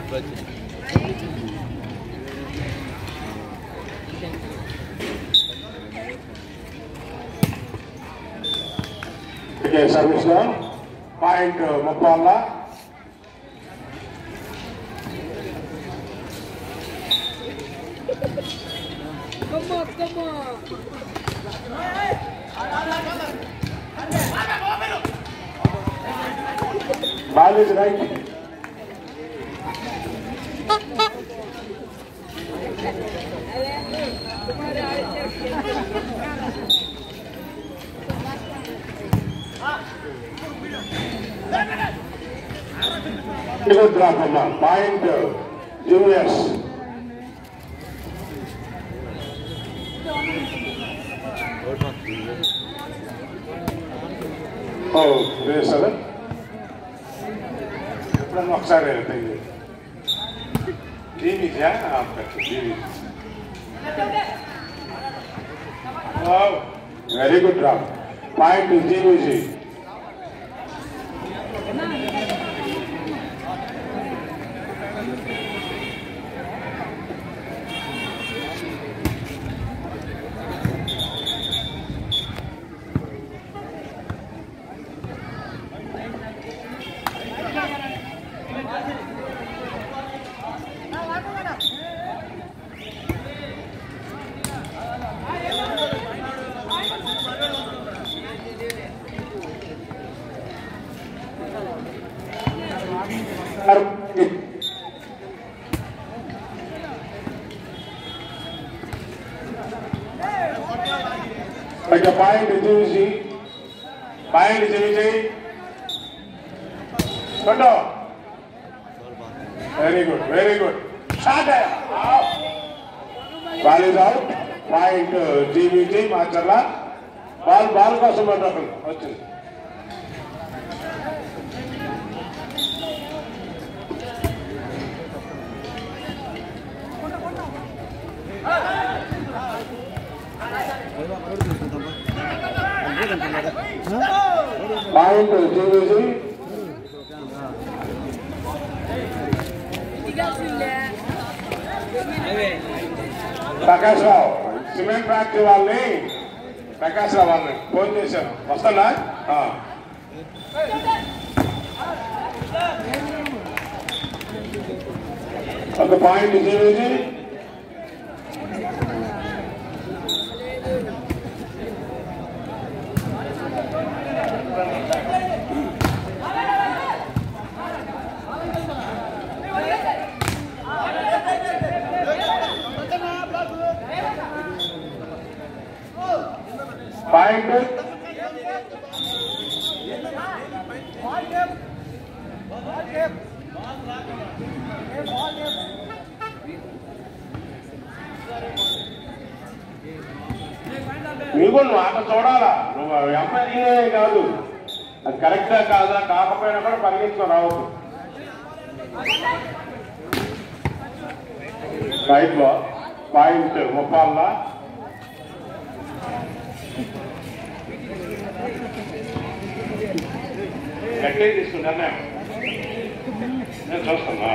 Okay service లో point Muppala ball is right drop అమ్మా point juniors ఓ సార్ ఎప్పుడన్నా ఒకసారి జీవిజా జీవి very good drop point GVG ఒక పాయింట్ చూసి పాయింట్ చేసి కొట్టో very good very good shot ball is out point జీబీజీ మాచర్ల బాల్ బాల్ కోసం పడ్డప్పుడు వచ్చింది పాయింట్ జీబీజీ ప్రకాష్ రావు సిమెంట్ ఫ్యాక్టరీ వాళ్ళని ప్రకాష్ రావు వాళ్ళని ఫోన్ చేశాను వస్తానా ఆ. ఒక పాయింట్ జీవిజీ పాయింట్ నీకు నువ్వు ఆట చూడాలా నువ్వు ఎంపైరింగే కాదు అది కరెక్టా కాదా కాకపోయినా కూడా పరిగెత్తుకొని రావద్దు రైట్ లో పాయింట్ ముప్పాల్లా గట్టిగా తీసుకుంటాను నేను చూస్తున్నా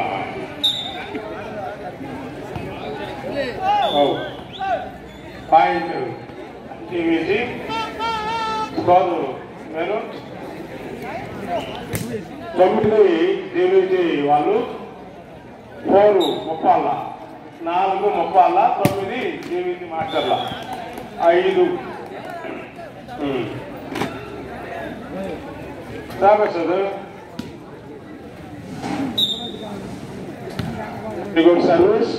ఓ పాయింట్ టీవీజీ స్కోరు మీరు తొమ్మిది టీవీజీ వాళ్ళు ఫోర్ ముప్పాల నాలుగు ముప్పాల తొమ్మిది టీవీజీ మాస్టర్ల ఐదు ఉమ్. రామేశ్వరు గుడ్ సర్వీస్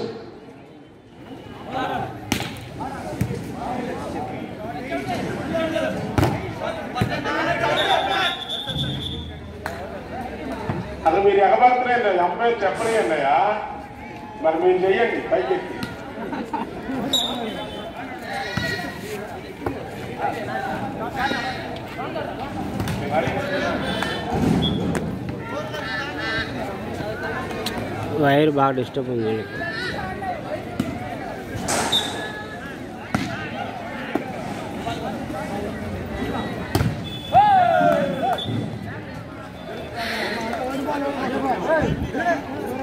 అది మీరు ఎగబడుతున్నాయండి అమ్మాయి చెప్పలేయండి అయ్యా మరి మీరు చెయ్యండి పైకెత్తి మరి వైర్ బాగా డిస్టర్బ్ ఉంది వీళ్ళకి.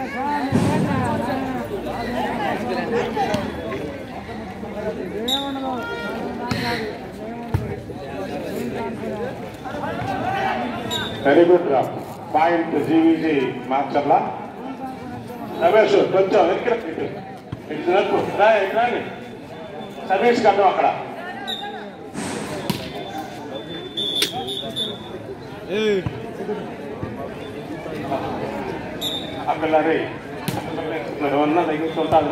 వెరీ గుడ్ రా పాయింట్ జీవీజీ మార్చర్ల రమేష్ కొంచెం ఎక్కడ ఇటు ఇటు నడుపు రా ఇటు రాని సర్వీస్ కట్టం అక్కడ ఆ పిల్లరే ఏమన్నా తగ్గిస్తుంటారా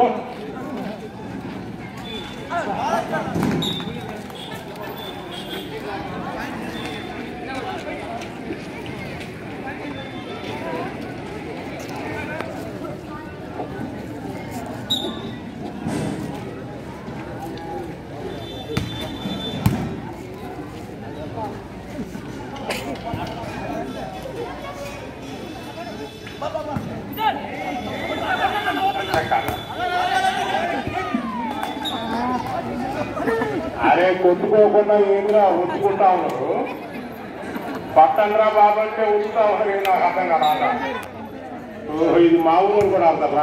అరే కొట్టుకోకుండా ఏంద్రా ఉంచుకుంటా ఉన్నారు పట్టండ్రా బాబు అంటే ఉంచుతా ఉన్నారు ఏం నాకు అర్థం కదా ఓ ఇది మా ఊరు కూడా అర్థరా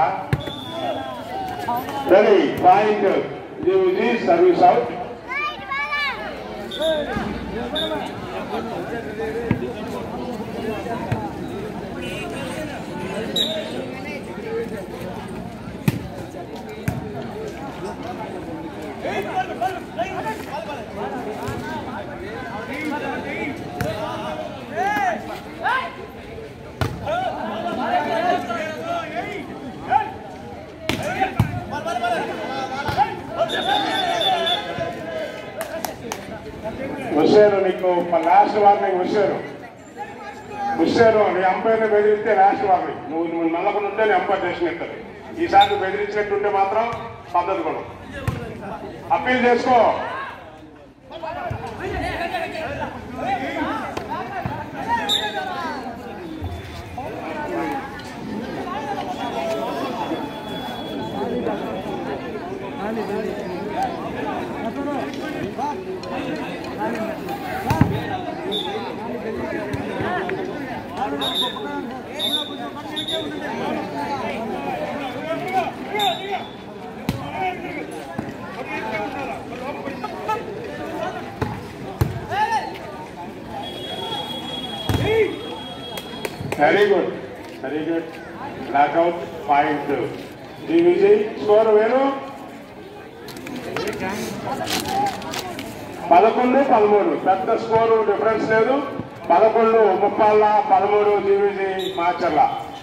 ready point GVG service out Hussain నీకు లాస్ట్ వార్నింగ్ హుస్సేను హుస్సేను నీ అంపైర్ని బెదిరిస్తే లాస్ట్ వార్నింగ్ నువ్వు నువ్వు నల్లకుండా ఉంటే నీ అంపైర్ డెసిషన్ ఇస్తుంది ఈసారి బెదిరించినట్టుంటే మాత్రం పద్ధతి కూడా అప్పీల్ చేసుకో very good very good lockout point Shri Vijay score వేరు పదకొండు పదమూడు పెద్ద స్కోరు డిఫరెన్స్ లేదు పదకొండు ముప్పాళ్ళ పదమూడు జీవీజీ మార్చర్ల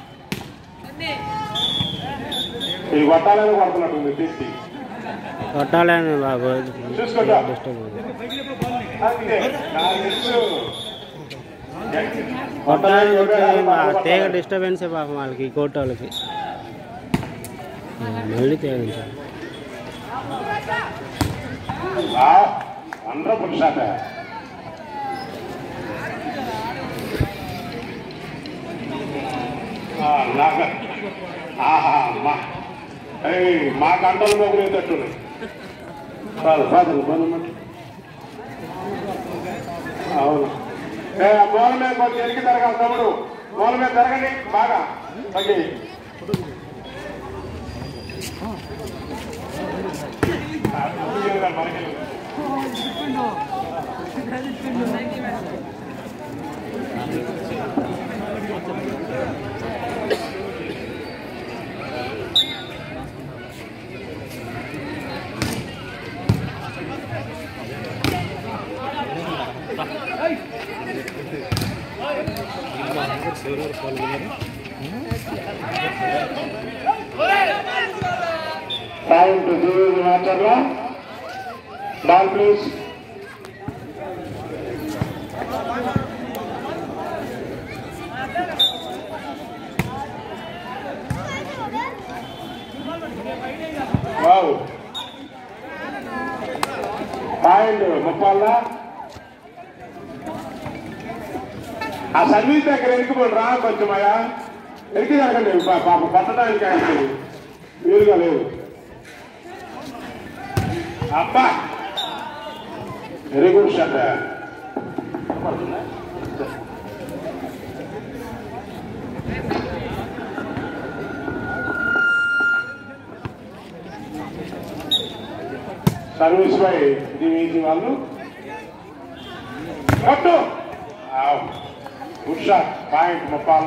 ఇది కొట్టాలని కొడుతున్నట్టుంది తిట్టి కొట్టాలని బాబు చూసుకుంటా. డిస్టర్బ్ ఉంది. అంతే నా తెలుసు కొట్టాలని చెప్తే మా తేగ డిస్టర్బెన్సే పాపం వాళ్ళకి ఈ కోర్టు వాళ్ళకి మళ్ళీ తేగించాలి వండర్ఫుల్ షాట్ నాకు ఆహా మా ఏయ్, మా గంటలు మొగులేటట్టు కాదు కాదు బంధుమట్టు అవును ఏ, మూల మీద కొంచెం ఎరికి తిరగాలి తమ్ముడు మూల మీద తిరగండి బాగా తగ్గి మనకి పాయింట్ జీవీ మాస్టర్లో ball please wow point Muppala ఆ సర్వీస్ దగ్గర ఎరుకుపోండి రా కొంచెం అయ్యా ఎరికి జరగండి పా- పాప పట్టడానికి ఆయనకి వీలుగా లేవు అబ్బా వెరీ గుడ్ షట్ సర్వీస్ పై డివిజీ వాళ్ళు కొట్టు good shot point Muppala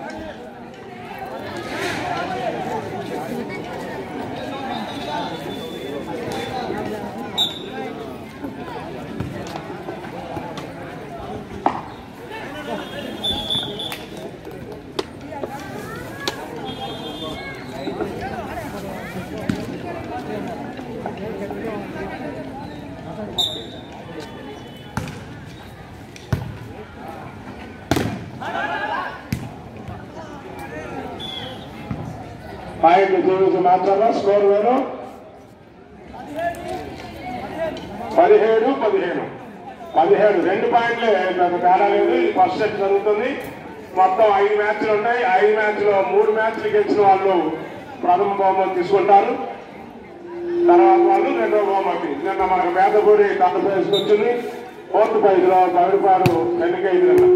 point డివిజీ మాత్రమే స్కోర్ వేరు పదిహేడు పదిహేను పదిహేడు రెండు పాయింట్లే పెద్ద తేడా లేదు ఇది ఫస్ట్ సెట్ జరుగుతుంది మొత్తం ఐదు మ్యాచ్లు ఉన్నాయి ఐదు మ్యాచ్లో మూడు మ్యాచ్లు గెలిచిన వాళ్ళు ప్రథమ బహుమతి తీసుకుంటారు తర్వాత వాళ్ళు రెండో బహుమతి నిన్న మనకు పేదపూడి థర్డ్ ప్రైజ్కి వచ్చింది ఫోర్త్ ప్రైజ్లో పవిడిపాడు ఎన్నికైంది నిన్న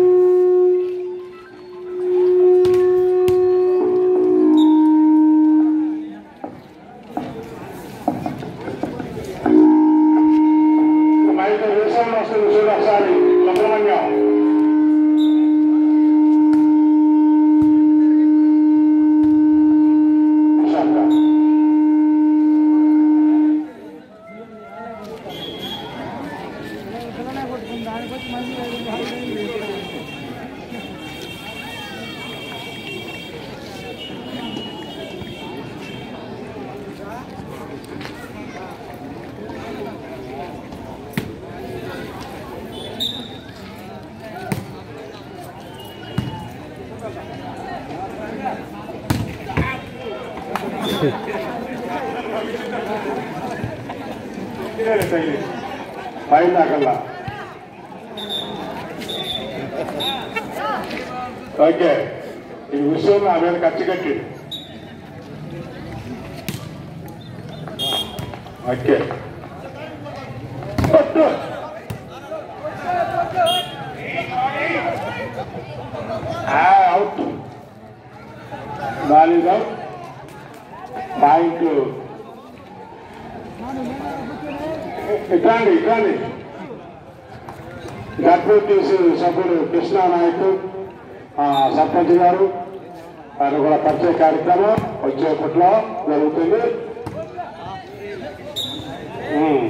బయట దేశంలో వస్తుంది చూడు ఒకసారి సుబ్రహ్మణ్యం శాఖ. పైన దాకల్లా ఓకే ఈ విషయం నా మీద ఖర్చు కట్టి ఓకే పట్టు. ఆ, out ball is out point ఇట్లాండి ఇట్లాండి గర్భవతి సభ్యుడు కృష్ణా నాయక్ ఆ, సర్పంచ్ గారు ఆయన కూడా పరిచయ కార్యక్రమం వచ్చేపట్లో జరుగుతుంది ఉమ్.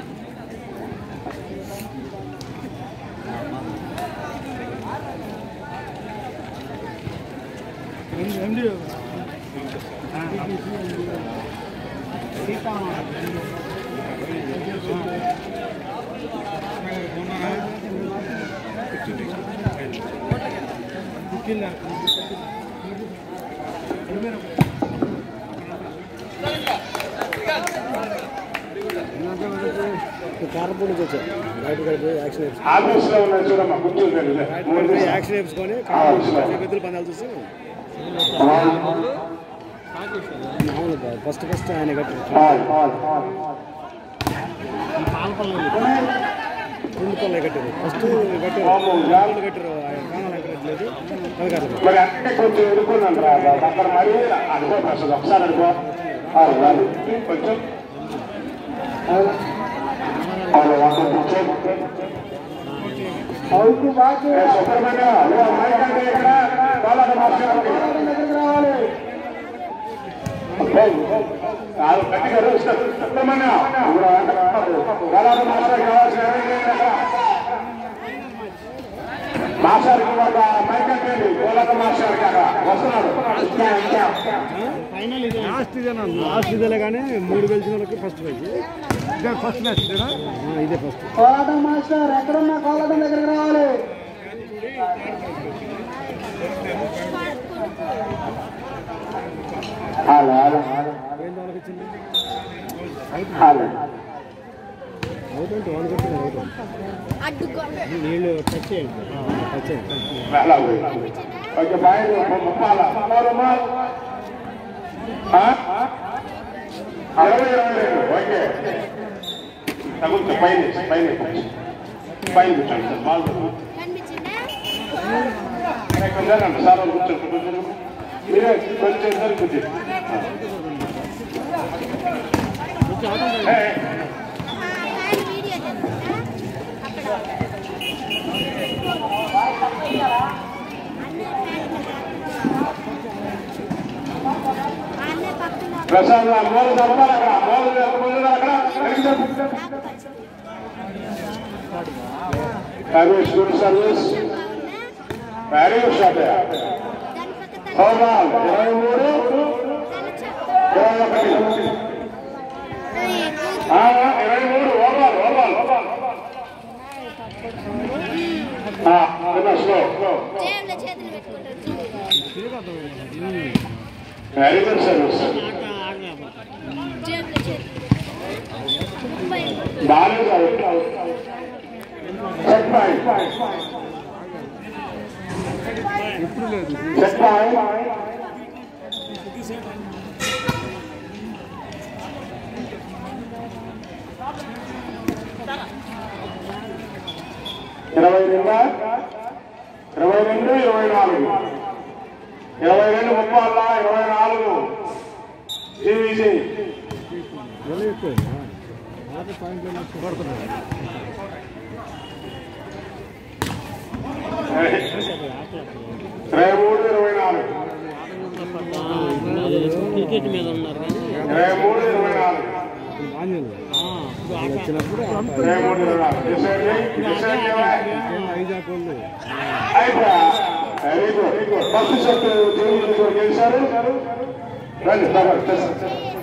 కారపూడికి వచ్చా బయట కలిపి యాక్షన్ వేసి ఆఫీస్లో ఉన్న చూడమ్మా కూర్చోండి మూడు నిమిషాలు. యాక్షన్ వేసుకొని ఆ, సరే. పెద్దలు పందాలు చూసి పాల్, మామూలు ఫస్ట్ ఫస్ట్ ఆయన కట్టారు పాల్, పాల్, పాల్. రెండు పనులు కట్టారు ఫస్ట్ కట్టారు బాబు, యా. రెండు కట్టారు ఆయన ప్రాణాలు కట్టలేదు అది కాదు మరి అంటే కొంచెం ఎదుర్కొన్నాను రా అక్కడ మరి అనుకో ప్రసాద్ ఒకసారి అనుకో ఆ, రాదు. కొంచెం వాళ్ళు వంట కూర్చో. ఏ, సుబ్రహ్మణ్యం, ఓ అమ్మాయి కంటే ఇక్కడ కోలాట మాస్టర్ గారికి. ఏయ్, ఆరు గట్టిగా అరుస్తారు. సుబ్రహ్మణ్యం, ఇప్పుడు అంటారు, కోలాట మాస్టర్ కావాల్సిన ఎవరు లేరు అక్కడ. మాస్టర్కి ఒక మైక్ అంటే కోలాట మాస్టర్ కాక వస్తున్నాడు ఇంకా, ఇంకా. ఫైనల్ ఇది లాస్ట్ ఇదేనా లాస్ట్ ఇదేలే కానీ మూడు గెలిచిన వాళ్ళకి ఫస్ట్ ప్రైజ్ ఇదే ఫస్ట్ మ్యాచ్ ఇదేనా ఇదే ఫస్ట్ కోలాటం మాస్టర్ ఎక్కడున్నా కోలాటం దగ్గరికి రావాలి హలో హలో హలో ఏం వాళ్ళకి వచ్చింది హలో అవుట్ అంటే వాళ్ళు కొట్టింది అవుట్ అడ్డుకోండి నీళ్ళు టచ్ చేయండి టచ్ చేయండి వెళ్ళాలి ఓకే బాయ్ ముప్పాల ముప్పాలమ్మా అరవై ఇరవై రెండు ఓకే తగ్గుతుంది పైన పైన పైన కూర్చోండి సార్ బాగుంది కనిపించిందా కొంచెం సార్ వాళ్ళు కూర్చోండి కూర్చోండి మీరే కొంచెం సార్ కూర్చోండి ఏ, ఏ. అన్నే పక్కన ప్రసాద్ ఆ మూల జరపాలి అక్కడ మూల ఎంతమంది అక్కడ వెనక్కి జరుపు. Service good service very good shot దాని పక్క ఓవరాల్ ఇరవై మూడు ఇరవై ఒకటి ఆ, ఇరవై మూడు ఓవరాల్ ఓవరాల్ ఓవరాల్ ఆ, ఇంకా స్లో స్లో జేబులో చేతులు పెట్టుకుంటారు వెరీ గుడ్ సర్వీస్ జేబులో చేతులు ముప్పై బాగాలేదు out set point set point ఇరవై రెండు ఇరవై రెండు ఇరవై నాలుగు ఇరవై రెండు ముప్పాల ఇరవై నాలుగు జీవీజీ ఎలా ఎక్కువ ఆట పాయింట్లు కొడుతున్నారు ఇరవై మూడు ఇరవై నాలుగు క్రికెట్ మీద ఉన్నారు కానీ ఇరవై మూడు ఇరవై నాలుగు మాన్యులు వచ్చినప్పుడు ఆట ఇరవై మూడు ఇరవై నాలుగు డిసైడ్ చేయి, డిసైడ్ చేయాలి. ఐజాక్ వాళ్ళు అయిపోయా వెరీ గుడ్ ఫస్ట్ షాట్ గెలిచారు రండి తర్వాత